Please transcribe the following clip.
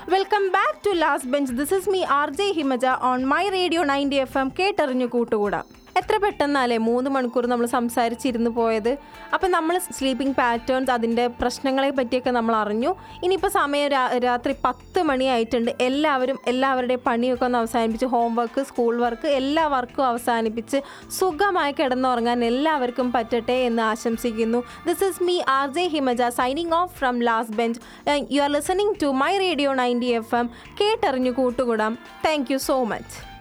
welcome back to last bench this is me R J Himaja on my radio ninety F M കേട്ടറിഞ്ഞു കൂട്ടുകൂടാം എത്ര പെട്ടെന്നല്ലേ മൂന്ന് മണിക്കൂർ നമ്മൾ സംസാരിച്ചിരുന്നു പോയത് അപ്പം നമ്മൾ സ്ലീപ്പിംഗ് പാറ്റേൺസ് അതിൻ്റെ പ്രശ്നങ്ങളെ പറ്റിയൊക്കെ നമ്മൾ അറിഞ്ഞു ഇനിയിപ്പോൾ സമയം രാ- രാത്രി പത്ത് മണിയായിട്ടുണ്ട് എല്ലാവരും എല്ലാവരുടെയും പണിയൊക്കെ ഒന്ന് അവസാനിപ്പിച്ച് ഹോംവർക്ക് സ്കൂൾ വർക്ക് എല്ലാ വർക്കും അവസാനിപ്പിച്ച് സുഖമായി കിടന്നുറങ്ങാൻ എല്ലാവർക്കും പറ്റട്ടെ എന്ന് ആശംസിക്കുന്നു this is me R J Himaja signing off from last bench you are listening to my radio ninety F M കേട്ടറിഞ്ഞു കൂട്ടുകൂടാം താങ്ക് യു സോ മച്ച്